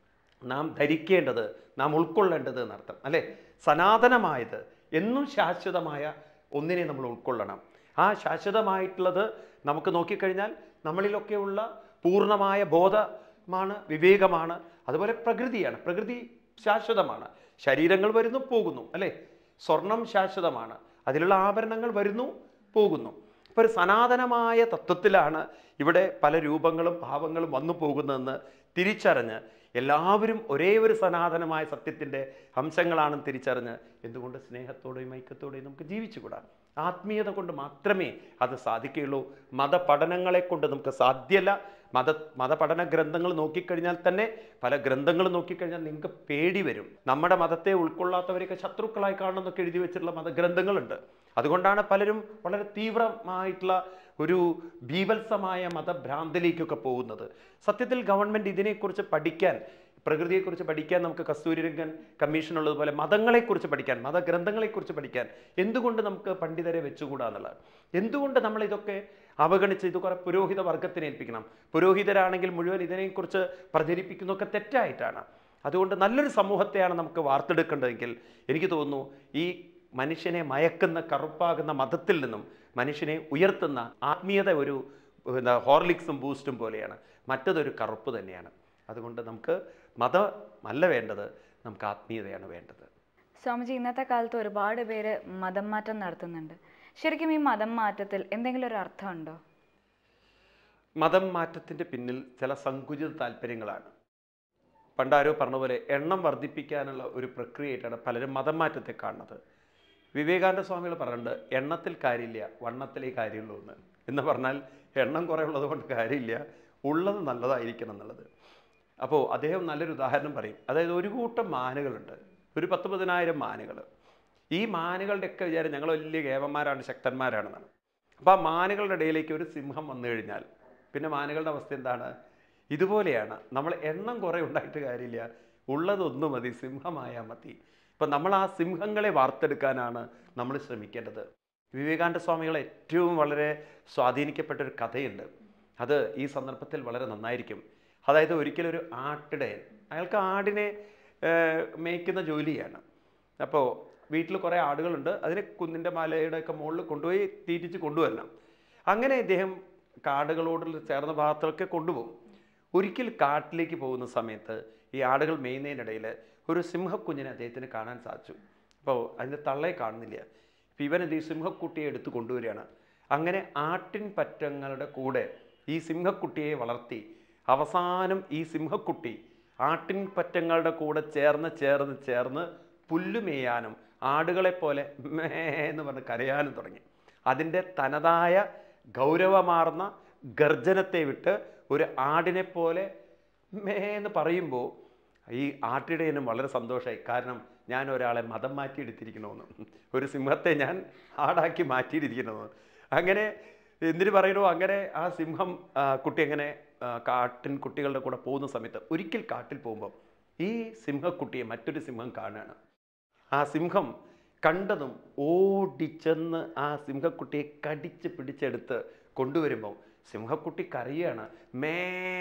നാം ധരിക്കേണ്ടത് നാം ഉൾക്കൊള്ളേണ്ടത് എന്നർത്ഥം അല്ലേ സനാതനമായത് എന്നും ശാശ്വതമായ ഒന്നിനെ നമ്മൾ ഉൾക്കൊള്ളണം ആ ശാശ്വതമായിട്ടുള്ളത് നമുക്ക് നോക്കിക്കഴിഞ്ഞാൽ നമ്മളിലൊക്കെയുള്ള പൂർണ്ണമായ ബോധമാണ് വിവേകമാണ് അതുപോലെ പ്രകൃതിയാണ് പ്രകൃതി ശാശ്വതമാണ് ശരീരങ്ങൾ വരുന്നു പോകുന്നു അല്ലേ സ്വർണം ശാശ്വതമാണ് അതിലുള്ള ആഭരണങ്ങൾ വരുന്നു പോകുന്നു അപ്പോൾ ഒരു സനാതനമായ തത്വത്തിലാണ് ഇവിടെ പല രൂപങ്ങളും ഭാവങ്ങളും വന്നു പോകുന്നതെന്ന് തിരിച്ചറിഞ്ഞ് എല്ലാവരും ഒരേ ഒരു സനാതനമായ സത്യത്തിൻ്റെ അംശങ്ങളാണെന്ന് തിരിച്ചറിഞ്ഞ് എന്തുകൊണ്ട് സ്നേഹത്തോടെയും ഐക്യത്തോടെയും നമുക്ക് ജീവിച്ചുകൂടാ ആത്മീയത കൊണ്ട് മാത്രമേ അത് സാധിക്കുകയുള്ളൂ മതപഠനങ്ങളെ കൊണ്ട് നമുക്ക് സാധ്യമല്ല മത മതപഠന ഗ്രന്ഥങ്ങൾ നോക്കിക്കഴിഞ്ഞാൽ തന്നെ പല ഗ്രന്ഥങ്ങൾ നോക്കിക്കഴിഞ്ഞാൽ നിങ്ങൾക്ക് പേടി വരും നമ്മുടെ മതത്തെ ഉൾക്കൊള്ളാത്തവരെയൊക്കെ ശത്രുക്കളായി കാണണമെന്നൊക്കെ എഴുതി വെച്ചിട്ടുള്ള മതഗ്രന്ഥങ്ങളുണ്ട് അതുകൊണ്ടാണ് പലരും വളരെ തീവ്രമായിട്ടുള്ള ഒരു ബീഭത്സമായ മതഭ്രാന്തിലേക്കൊക്കെ പോകുന്നത് സത്യത്തിൽ ഗവൺമെൻറ് ഇതിനെക്കുറിച്ച് പഠിക്കാൻ പ്രകൃതിയെക്കുറിച്ച് പഠിക്കാൻ നമുക്ക് കസ്തൂരിരംഗൻ കമ്മീഷൻ ഉള്ളതുപോലെ മതങ്ങളെക്കുറിച്ച് പഠിക്കാൻ മതഗ്രന്ഥങ്ങളെക്കുറിച്ച് പഠിക്കാൻ എന്തുകൊണ്ട് നമുക്ക് പണ്ഡിതരെ വെച്ചുകൂടാ എന്നുള്ളത് എന്തുകൊണ്ട് നമ്മൾ ഇതൊക്കെ അവഗണിച്ച് ഇത് കുറെ പുരോഹിത വർഗത്തിന് ഏൽപ്പിക്കണം പുരോഹിതരാണെങ്കിൽ മുഴുവൻ ഇതിനെക്കുറിച്ച് പ്രചരിപ്പിക്കുന്നതൊക്കെ തെറ്റായിട്ടാണ് അതുകൊണ്ട് നല്ലൊരു സമൂഹത്തെയാണ് നമുക്ക് വാർത്തെടുക്കേണ്ടതെങ്കിൽ എനിക്ക് തോന്നുന്നു ഈ മനുഷ്യനെ മയക്കുന്ന കറുപ്പാകുന്ന മതത്തിൽ നിന്നും മനുഷ്യനെ ഉയർത്തുന്ന ആത്മീയത ഒരു എന്താ ഹോർലിക്സും ബൂസ്റ്റും പോലെയാണ് മറ്റതൊരു കറുപ്പ് തന്നെയാണ് അതുകൊണ്ട് നമുക്ക് മതമല്ല വേണ്ടത് നമുക്ക് ആത്മീയതയാണ് വേണ്ടത് സ്വാമിജി ഇന്നത്തെ കാലത്ത് ഒരുപാട് പേര് മതം മാറ്റം നടത്തുന്നുണ്ട് ശരിക്കും ഈ മതം മാറ്റത്തിൽ എന്തെങ്കിലും ഒരു അർത്ഥമുണ്ടോ മതം മാറ്റത്തിൻ്റെ പിന്നിൽ ചില സങ്കുചിത താല്പര്യങ്ങളാണ് പണ്ടാരോ പറഞ്ഞ പോലെ എണ്ണം വർദ്ധിപ്പിക്കാനുള്ള ഒരു പ്രക്രിയയായിട്ടാണ് പലരും മതം മാറ്റത്തെ കാണുന്നത് വിവേകാനന്ദ സ്വാമികൾ പറഞ്ഞിട്ടുണ്ട് എണ്ണത്തിൽ കാര്യമില്ല വണ്ണത്തിലേ കാര്യമുള്ളൂ എന്ന് എന്ന് പറഞ്ഞാൽ എണ്ണം കുറേ ഉള്ളത് കൊണ്ട് കാര്യമില്ല ഉള്ളത് നല്ലതായിരിക്കണം എന്നുള്ളത് അപ്പോൾ അദ്ദേഹം നല്ലൊരു ഉദാഹരണം പറയും അതായത് ഒരു കൂട്ടം മാനുകളുണ്ട് ഒരു പത്ത് പതിനായിരം മാനുകൾ ഈ മാനുകളുടെയൊക്കെ വിചാരം ഞങ്ങൾ വലിയ കേവന്മാരാണ് ശക്തന്മാരാണെന്നാണ് അപ്പോൾ ആ മാനുകളുടെ ഇടയിലേക്ക് ഒരു സിംഹം വന്നു കഴിഞ്ഞാൽ പിന്നെ മാനുകളുടെ അവസ്ഥ എന്താണ് ഇതുപോലെയാണ് നമ്മൾ എണ്ണം കുറേ ഉണ്ടായിട്ട് കാര്യമില്ല ഉള്ളതൊന്നു മതി സിംഹമായാൽ മതി ഇപ്പം നമ്മൾ ആ സിംഹങ്ങളെ വാർത്തെടുക്കാനാണ് നമ്മൾ ശ്രമിക്കേണ്ടത് വിവേകാനന്ദ സ്വാമികൾ ഏറ്റവും വളരെ സ്വാധീനിക്കപ്പെട്ട ഒരു കഥയുണ്ട് അത് ഈ സന്ദർഭത്തിൽ വളരെ നന്നായിരിക്കും അതായത് ഒരിക്കലൊരു ആട്ടിടയൻ അയാൾക്ക് ആടിനെ ഏർ, മേയ്ക്കുന്ന ജോലിയാണ് അപ്പോൾ വീട്ടിൽ കുറേ ആടുകളുണ്ട് അതിനെ കുന്നിൻ്റെ മലയുടെ ഒക്കെ മുകളിൽ കൊണ്ടുപോയി തീറ്റിച്ച് കൊണ്ടുവരണം അങ്ങനെ ഇദ്ദേഹം കാടുകളോട് ചേർന്ന ഭാഗത്തൊക്കെ കൊണ്ടുപോകും ഒരിക്കൽ കാട്ടിലേക്ക് പോകുന്ന സമയത്ത് ഈ ആടുകൾ മേയുന്നതിനിടയിൽ ഒരു സിംഹക്കുഞ്ഞിനെ അദ്ദേഹത്തിന് കാണാൻ സാധിച്ചു അപ്പോൾ അതിൻ്റെ തള്ളയെ കാണുന്നില്ല അപ്പോൾ ഇവൻ ഈ സിംഹക്കുട്ടിയെ എടുത്ത് കൊണ്ടുവരികയാണ് അങ്ങനെ ആട്ടിൻ പറ്റങ്ങളുടെ കൂടെ ഈ സിംഹക്കുട്ടിയെ വളർത്തി അവസാനം ഈ സിംഹക്കുട്ടി ആട്ടിൻ പറ്റങ്ങളുടെ കൂടെ ചേർന്ന് ചേർന്ന് ചേർന്ന് പുല്ല് മേയാനും ആടുകളെ പോലെ മേ എന്ന് പറഞ്ഞ് കരയാനും തുടങ്ങി അതിൻ്റെ തനതായ ഗൗരവമാർന്ന ഗർജനത്തെ വിട്ട് ഒരു ആടിനെ പോലെ മേ എന്ന് പറയുമ്പോൾ ഈ ആട്ടിടയനും വളരെ സന്തോഷമായി കാരണം ഞാൻ ഒരാളെ മതം മാറ്റിയെടുത്തിരിക്കണമെന്ന് ഒരു സിംഹത്തെ ഞാൻ ആടാക്കി മാറ്റിയിരിക്കണമെന്ന് അങ്ങനെ എന്തിനു പറയണോ അങ്ങനെ ആ സിംഹം ആ, കുട്ടി അങ്ങനെ ആ, കാട്ടിൻ കുട്ടികളുടെ കൂടെ പോകുന്ന സമയത്ത് ഒരിക്കൽ കാട്ടിൽ പോകുമ്പോൾ ഈ സിംഹക്കുട്ടിയെ മറ്റൊരു സിംഹം കാണുകയാണ് ആ സിംഹം കണ്ടതും ഓടിച്ചെന്ന് ആ സിംഹക്കുട്ടിയെ കടിച്ച് പിടിച്ചെടുത്ത് കൊണ്ടുവരുമ്പോൾ സിംഹക്കുട്ടി കരയാണ് മേ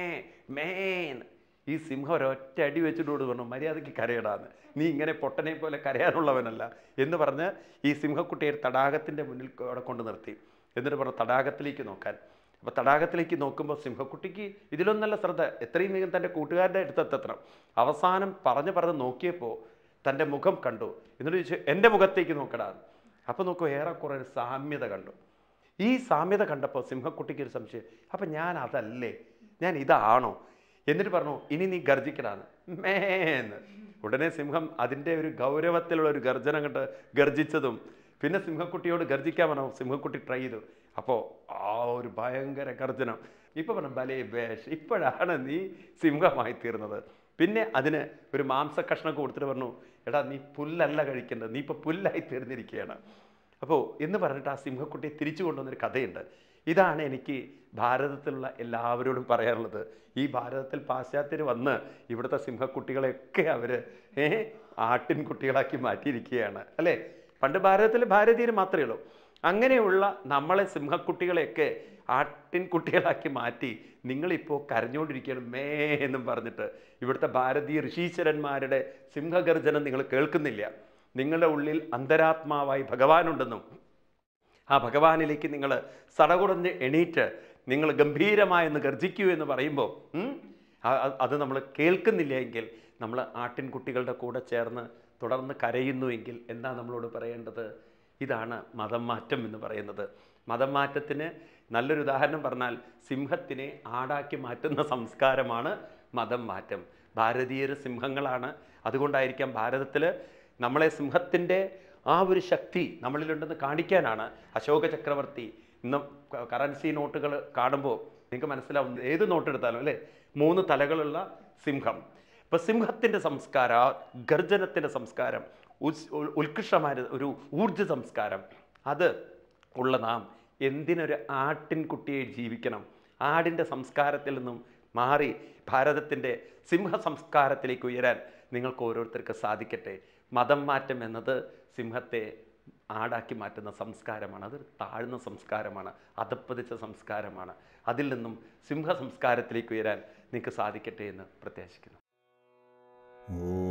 മേന്ന് ഈ സിംഹം ഒരൊറ്റ അടി വെച്ചിട്ടോട് പറഞ്ഞു മര്യാദയ്ക്ക് കരയടാന്ന് നീ ഇങ്ങനെ പൊട്ടനെ പോലെ കരയാനുള്ളവനല്ല എന്ന് പറഞ്ഞ് ഈ സിംഹക്കുട്ടിയെ തടാകത്തിൻ്റെ മുന്നിൽ അവിടെ കൊണ്ട് നിർത്തി എന്നിട്ട് പറഞ്ഞു തടാകത്തിലേക്ക് നോക്കാൻ അപ്പോൾ തടാകത്തിലേക്ക് നോക്കുമ്പോൾ സിംഹക്കുട്ടിക്ക് ഇതിലൊന്നല്ല ശ്രദ്ധ എത്രയും വേഗം തൻ്റെ കൂട്ടുകാരുടെ അടുത്തെത്തണം അവസാനം പറഞ്ഞു പറഞ്ഞ് നോക്കിയപ്പോൾ തൻ്റെ മുഖം കണ്ടു എന്നിട്ട് ചോദിച്ചു എൻ്റെ മുഖത്തേക്ക് നോക്കടാ അപ്പോൾ നോക്കൂ ഏറെക്കുറെ ഒരു സാമ്യത കണ്ടു ഈ സാമ്യത കണ്ടപ്പോൾ സിംഹക്കുട്ടിക്ക് ഒരു സംശയം അപ്പം ഞാൻ അതല്ലേ ഞാൻ ഇതാണോ എന്നിട്ട് പറഞ്ഞു ഇനി നീ ഗർജിക്കടാന്ന് മേന്ന് ഉടനെ സിംഹം അതിൻ്റെ ഒരു ഗൗരവത്തിലുള്ള ഒരു ഗർജനം കണ്ട് ഗർജിച്ചതും പിന്നെ സിംഹക്കുട്ടിയോട് ഗർജിക്കാൻ പറഞ്ഞു സിംഹക്കുട്ടി ട്രൈ ചെയ്തു അപ്പോൾ ആ ഒരു ഭയങ്കര ഗർജനം ഇപ്പൊ പറഞ്ഞു ബലേ ബേഷ് ഇപ്പോഴാണ് നീ സിംഹമായി തീർന്നത് പിന്നെ അതിന് ഒരു മാംസ കഷ്ണമൊക്കെ കൊടുത്തിട്ട് പറഞ്ഞു എടാ നീ പുല്ലല്ല കഴിക്കേണ്ടത് നീ ഇപ്പൊ പുല്ലായി തീർന്നിരിക്കുകയാണ് അപ്പോൾ എന്ന് പറഞ്ഞിട്ട് ആ സിംഹക്കുട്ടിയെ തിരിച്ചു കൊണ്ടുവന്നൊരു കഥയുണ്ട് ഇതാണ് എനിക്ക് ഭാരതത്തിലുള്ള എല്ലാവരോടും പറയാനുള്ളത് ഈ ഭാരതത്തിൽ പാശ്ചാത്യർ വന്ന് ഇവിടുത്തെ സിംഹക്കുട്ടികളെയൊക്കെ അവർ ആട്ടിൻ കുട്ടികളാക്കി മാറ്റിയിരിക്കുകയാണ് അല്ലേ പണ്ട് ഭാരതത്തിൽ ഭാരതീയർ മാത്രമേ ഉള്ളൂ അങ്ങനെയുള്ള നമ്മളെ സിംഹക്കുട്ടികളെയൊക്കെ ആട്ടിൻ കുട്ടികളാക്കി മാറ്റി നിങ്ങളിപ്പോൾ കരഞ്ഞുകൊണ്ടിരിക്കുകയാണ് മേ എന്നും പറഞ്ഞിട്ട് ഇവിടുത്തെ ഭാരതീയ ഋഷീശ്വരന്മാരുടെ സിംഹഗർജനം നിങ്ങൾ കേൾക്കുന്നില്ല നിങ്ങളുടെ ഉള്ളിൽ അന്തരാത്മാവായി ഭഗവാനുണ്ടെന്നും ആ ഭഗവാനിലേക്ക് നിങ്ങൾ സടകുടഞ്ഞ് എണീറ്റ് നിങ്ങൾ ഗംഭീരമായെന്ന് ഗർജിക്കൂ എന്ന് പറയുമ്പോൾ ഉം, ആ- ആ- അത് നമ്മൾ കേൾക്കുന്നില്ല എങ്കിൽ നമ്മൾ ആട്ടിൻകുട്ടികളുടെ കൂടെ ചേർന്ന് തുടർന്ന് കരയുന്നുവെങ്കിൽ എന്താ നമ്മളോട് പറയേണ്ടത് ഇതാണ് മതം മാറ്റം എന്ന് പറയുന്നത് മതം മാറ്റത്തിന് നല്ലൊരു ഉദാഹരണം പറഞ്ഞാൽ സിംഹത്തിനെ ആടാക്കി മാറ്റുന്ന സംസ്കാരമാണ് മതം മാറ്റം ഭാരതീയർ സിംഹങ്ങളാണ് അതുകൊണ്ടായിരിക്കാം ഭാരതത്തിൽ നമ്മളെ സിംഹത്തിൻ്റെ ആ ഒരു ശക്തി നമ്മളിലുണ്ടെന്ന് കാണിക്കാനാണ് അശോക ചക്രവർത്തി ഇന്ന് ക- കറൻസി നോട്ടുകൾ കാണുമ്പോൾ നിങ്ങൾക്ക് മനസ്സിലാവും ഏത് നോട്ട് എടുത്താലും അല്ലേ മൂന്ന് തലകളുള്ള സിംഹം ഇപ്പം സിംഹത്തിൻ്റെ സംസ്കാരം ആ ഗർജനത്തിൻ്റെ സംസ്കാരം ഉസ് ഉ- ഉത്കൃഷ്ടമായ ഒരു ഊർജ സംസ്കാരം അത് ഉള്ള നാം എന്തിനൊരു ആട്ടിൻകുട്ടിയെ ജീവിക്കണം ആടിൻ്റെ സംസ്കാരത്തിൽ നിന്നും മാറി ഭാരതത്തിൻ്റെ സിംഹ സംസ്കാരത്തിലേക്ക് ഉയരാൻ നിങ്ങൾക്ക് ഓരോരുത്തർക്ക് സാധിക്കട്ടെ മതം മാറ്റം എന്നത് സിംഹത്തെ ആടാക്കി മാറ്റുന്ന സംസ്കാരമാണ് അത് താഴ്ന്ന സംസ്കാരമാണ് അതപ്പതിച്ച സംസ്കാരമാണ് അതിൽ നിന്നും സിംഹ സംസ്കാരത്തിലേക്ക് ഉയരാൻ നിങ്ങൾക്ക് സാധിക്കട്ടെ എന്ന് പ്രത്യാശിക്കുന്നു ഓ